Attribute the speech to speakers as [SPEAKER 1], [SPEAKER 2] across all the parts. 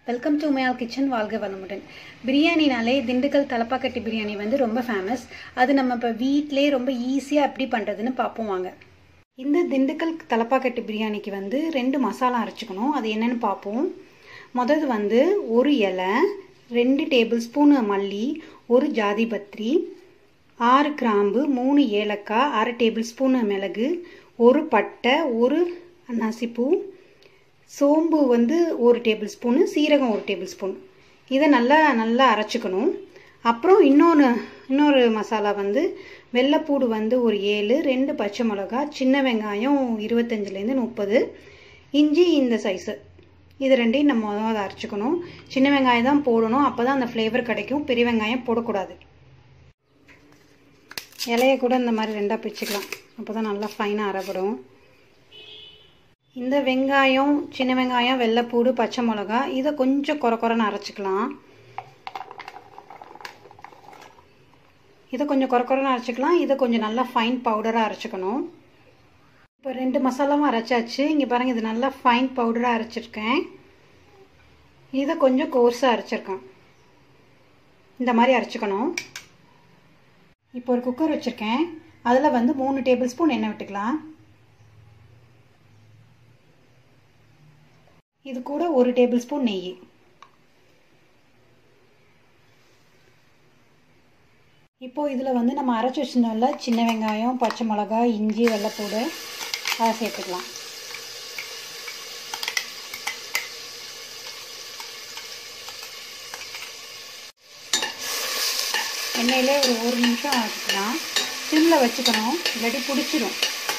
[SPEAKER 1] welcome to உமையால் kitchen வாழ்க வளமுடன் பிரியாணினாலே திண்டுக்கல் தலப்பாக்கட்டி பிரியாணி வந்து ரொம்ப ஃபேமஸ் அது நம்ம இப்போ வீட்டிலே ரொம்ப ஈஸியாக எப்படி பண்ணுறதுன்னு பார்ப்போம் வாங்க இந்த திண்டுக்கல் தலப்பாக்கட்டி பிரியாணிக்கு வந்து ரெண்டு மசாலா அரைச்சிக்கணும் அது என்னென்னு பார்ப்போம் முதல்ல வந்து ஒரு இலை ரெண்டு டேபிள் ஸ்பூன் மல்லி ஒரு ஜாதி பத்திரி ஆறு கிராம்பு மூணு ஏலக்காய் அரை டேபிள் ஸ்பூன் மிளகு ஒரு பட்டை ஒரு நசிப்பூ சோம்பு வந்து ஒரு டேபிள் ஸ்பூனு சீரகம் ஒரு டேபிள் ஸ்பூன் இதை நல்லா நல்லா அரைச்சிக்கணும் அப்புறம் இன்னொன்று இன்னொரு மசாலா வந்து வெள்ளைப்பூடு வந்து ஒரு ஏழு ரெண்டு பச்சை மிளகா சின்ன வெங்காயம் இருபத்தஞ்சிலேருந்து முப்பது இஞ்சி இந்த சைஸு இது ரெண்டையும் நம்ம முதல்ல அரைச்சிக்கணும் சின்ன வெங்காயம் தான் போடணும் அப்போ தான் அந்த ஃப்ளேவர் கிடைக்கும் பெரிய வெங்காயம் போடக்கூடாது இலையை கூட இந்த மாதிரி ரெண்டாக பிச்சுக்கலாம் அப்போ தான் நல்லா ஃபைனாக அரைப்படும் இந்த வெங்காயம் சின்ன வெங்காயம் வெள்ளைப்பூடு பச்சை மிளகா இதை கொஞ்சம் குறை குறைன்னு அரைச்சிக்கலாம் இதை கொஞ்சம் குறை குறைன்னு அரைச்சிக்கலாம் இதை கொஞ்சம் நல்லா ஃபைன் பவுடராக அரைச்சிக்கணும் இப்போ ரெண்டு மசாலாவும் அரைச்சாச்சு இங்கே பாருங்கள் இது நல்லா ஃபைன் பவுடராக அரைச்சிருக்கேன் இதை கொஞ்சம் கோர்ஸாக அரைச்சிருக்கேன் இந்த மாதிரி அரைச்சிக்கணும் இப்போ ஒரு குக்கர் வச்சுருக்கேன் அதில் வந்து மூணு டேபிள் ஸ்பூன் எண்ணெய் விட்டுக்கலாம் இது கூட ஒரு டேபிள் ஸ்பூன் நெய் இப்போது இதில் வந்து நம்ம அரைச்சி வச்சுருந்தோம்ல சின்ன வெங்காயம் பச்சை மிளகா இஞ்சி வெள்ளைப்பூடு அதை சேர்த்துக்கலாம் எண்ணெயிலே ஒரு ஒரு நிமிஷம் வச்சுக்கலாம் சிம்மில் வச்சுக்கணும் இல்லாட்டி பிடிச்சிடும்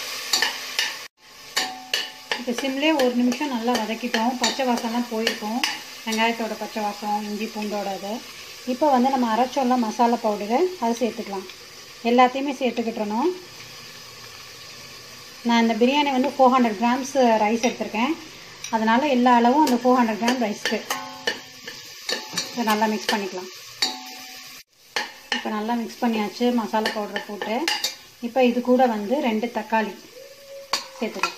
[SPEAKER 1] இப்போ சிம்லேயே ஒரு நிமிஷம் நல்லா வதக்கிட்டோம் பச்சை வாசம்லாம் போயிருக்கும் வெங்காயத்தோட பச்சை வாசம் இஞ்சி பூண்டோட இது இப்போ வந்து நம்ம அரைச்சோம்ல மசாலா பவுடரு அதை சேர்த்துக்கலாம் எல்லாத்தையுமே சேர்த்துக்கிட்டணும் நான் இந்த பிரியாணி வந்து ஃபோர் ஹண்ட்ரட் கிராம்ஸ் ரைஸ் எடுத்திருக்கேன் அதனால் எல்லா அளவும் அந்த ஃபோர் ஹண்ட்ரட் கிராம் ரைஸ்க்கு இதை நல்லா மிக்ஸ் பண்ணிக்கலாம் இப்போ நல்லா மிக்ஸ் பண்ணியாச்சு மசாலா பவுடரை போட்டு இப்போ இது கூட வந்து ரெண்டு தக்காளி சேர்த்துக்கலாம்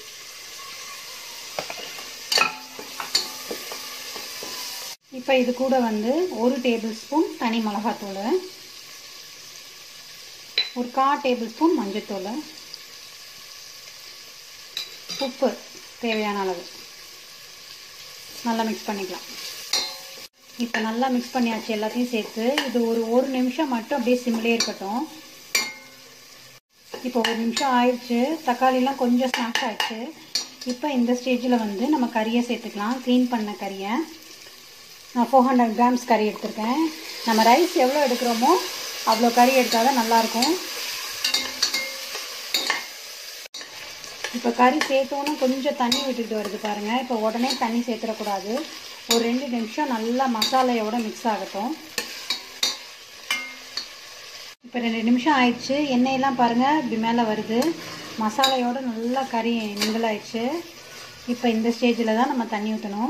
[SPEAKER 1] இப்போ இது கூட வந்து ஒரு டேபிள் ஸ்பூன் தனி மிளகாத்தூள் ஒரு கா டேபிள் ஸ்பூன் மஞ்சத்தூள் உப்பு தேவையான அளவு நல்லா மிக்ஸ் பண்ணிக்கலாம் இப்போ நல்லா மிக்ஸ் பண்ணியாச்சு எல்லாத்தையும் சேர்த்து இது ஒரு ஒரு நிமிஷம் மட்டும் அப்படியே சிம்லேயே இருக்கட்டும் இப்போ ஒரு நிமிஷம் ஆயிடுச்சு தக்காளிலாம் கொஞ்சம் ஸ்நாக்ஸ் ஆயிடுச்சு இப்போ இந்த ஸ்டேஜில் வந்து நம்ம கறியை சேர்த்துக்கலாம் க்ளீன் பண்ண கறியை நான் ஃபோர் ஹண்ட்ரட் கிராம்ஸ் கறி எடுத்திருக்கேன் நம்ம ரைஸ் எவ்வளோ எடுக்கிறோமோ அவ்வளோ கறி எடுத்தால் தான் நல்லாயிருக்கும் இப்போ கறி சேர்த்தோன்னு கொஞ்சம் தண்ணி விட்டுட்டு வருது பாருங்கள் இப்போ உடனே தண்ணி சேர்த்துடக்கூடாது ஒரு ரெண்டு நிமிஷம் நல்லா மசாலையோட மிக்ஸ் ஆகட்டும் இப்போ ரெண்டு நிமிஷம் ஆயிடுச்சு எண்ணெயெல்லாம் பாருங்கள் இப்படி மேலே வருது மசாலையோட நல்லா கறி மிங்கிள் ஆயிடுச்சு இப்போ இந்த ஸ்டேஜில் தான் நம்ம தண்ணி ஊற்றணும்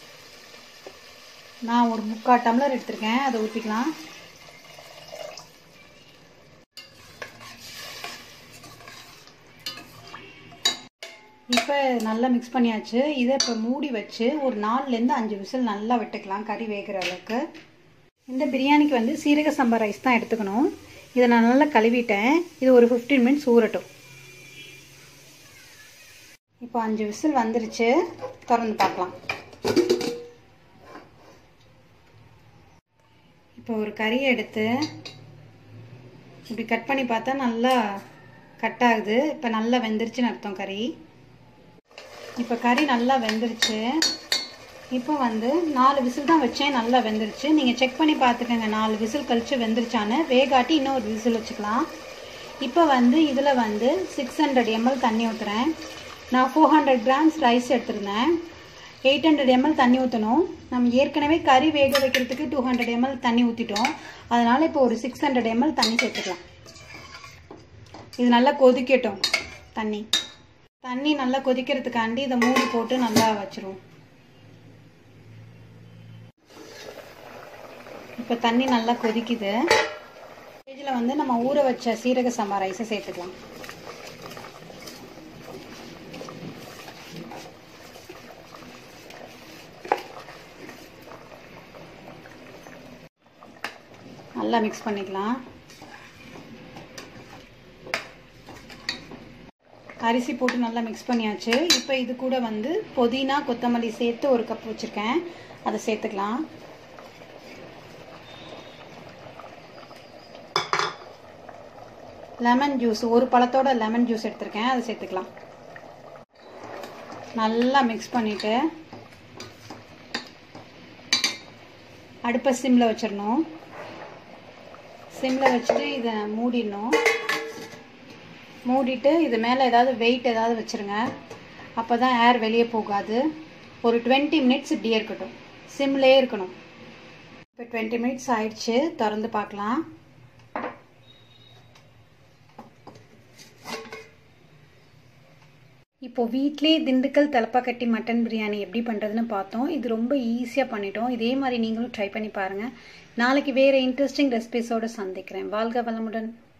[SPEAKER 1] நான் ஒரு முக்கால் டம்ளர் எடுத்திருக்கேன் அதை ஊற்றிக்கலாம் இப்போ நல்லா மிக்ஸ் பண்ணியாச்சு இதை இப்போ மூடி வச்சு ஒரு நாலுலேருந்து அஞ்சு விசில் நல்லா விட்டுக்கலாம் கறி வேகிற அளவுக்கு இந்த பிரியாணிக்கு வந்து சீரக சம்பா ரைஸ் தான் எடுத்துக்கணும் இதை நான் நல்லா கழுவிட்டேன் இது ஒரு ஃபிஃப்டீன் மினிட்ஸ் ஊறட்டும் இப்போ அஞ்சு விசில் வந்துருச்சு திறந்து பார்க்கலாம் இப்போ ஒரு கறியை எடுத்து இப்படி கட் பண்ணி பார்த்தா நல்லா கட் ஆகுது இப்போ நல்லா வெந்துருச்சுன்னு அர்த்தம் கறி இப்போ கறி நல்லா வெந்துருச்சு இப்போ வந்து நாலு விசில் தான் வச்சேன் நல்லா வெந்துருச்சு நீங்கள் செக் பண்ணி பார்த்துக்கோங்க நாலு விசில் கழித்து வெந்துருச்சான்னு வேகாட்டி இன்னொரு விசில் வச்சுக்கலாம் இப்போ வந்து இதில் வந்து சிக்ஸ் ஹண்ட்ரட் எம்எல் தண்ணி ஊற்றுறேன் நான் ஃபோர் ஹண்ட்ரட் கிராம்ஸ் ரைஸ் எடுத்திருந்தேன் எயிட் ஹண்ட்ரட் எம்எல் தண்ணி ஊற்றணும் நம்ம ஏற்கனவே கறி வேக வைக்கிறதுக்கு டூ ஹண்ட்ரட் எம்எல் தண்ணி ஊற்றிட்டோம் அதனால் இப்போ ஒரு சிக்ஸ் ஹண்ட்ரட் எம்எல் தண்ணி சேர்த்துக்கலாம் இது நல்லா கொதிக்கட்டும் தண்ணி தண்ணி நல்லா கொதிக்கிறதுக்காண்டி இதை மூடி போட்டு நல்லா வச்சிருவோம் இப்போ தண்ணி நல்லா கொதிக்குது ஸ்டேஜில் வந்து நம்ம ஊற வச்ச சீரக சம்பா ரைஸை சேர்த்துக்கலாம் நல்லா மிக்ஸ் பண்ணிக்கலாம் அரிசி போட்டு நல்லா மிக்ஸ் பண்ணியாச்சு இப்போ இது கூட வந்து புதினா கொத்தமல்லி சேர்த்து ஒரு கப் வச்சுருக்கேன் அதை சேர்த்துக்கலாம் லெமன் ஜூஸ் ஒரு பழத்தோட லெமன் ஜூஸ் எடுத்திருக்கேன் அதை சேர்த்துக்கலாம் நல்லா மிக்ஸ் பண்ணிவிட்டு அடுப்பை சிம்மில் வச்சிடணும் சிம்மில் வச்சுட்டு இதை மூடிடணும் மூடிட்டு இது மேலே ஏதாவது வெயிட் ஏதாவது வச்சுருங்க அப்போ தான் ஏர் வெளியே போகாது ஒரு டுவெண்ட்டி மினிட்ஸ் இப்படியே இருக்கட்டும் சிம்லேயே இருக்கணும் இப்போ டுவெண்ட்டி மினிட்ஸ் ஆயிடுச்சு திறந்து பார்க்கலாம் இப்போ வீட்லேயே திண்டுக்கல் தலப்பாக்கட்டி மட்டன் பிரியாணி எப்படி பண்ணுறதுன்னு பார்த்தோம் இது ரொம்ப ஈஸியாக பண்ணிட்டோம் இதே மாதிரி நீங்களும் ட்ரை பண்ணி பாருங்கள் நாளைக்கு வேறு இன்ட்ரெஸ்டிங் ரெசிபிஸோடு சந்திக்கிறேன் வாழ்க வளமுடன்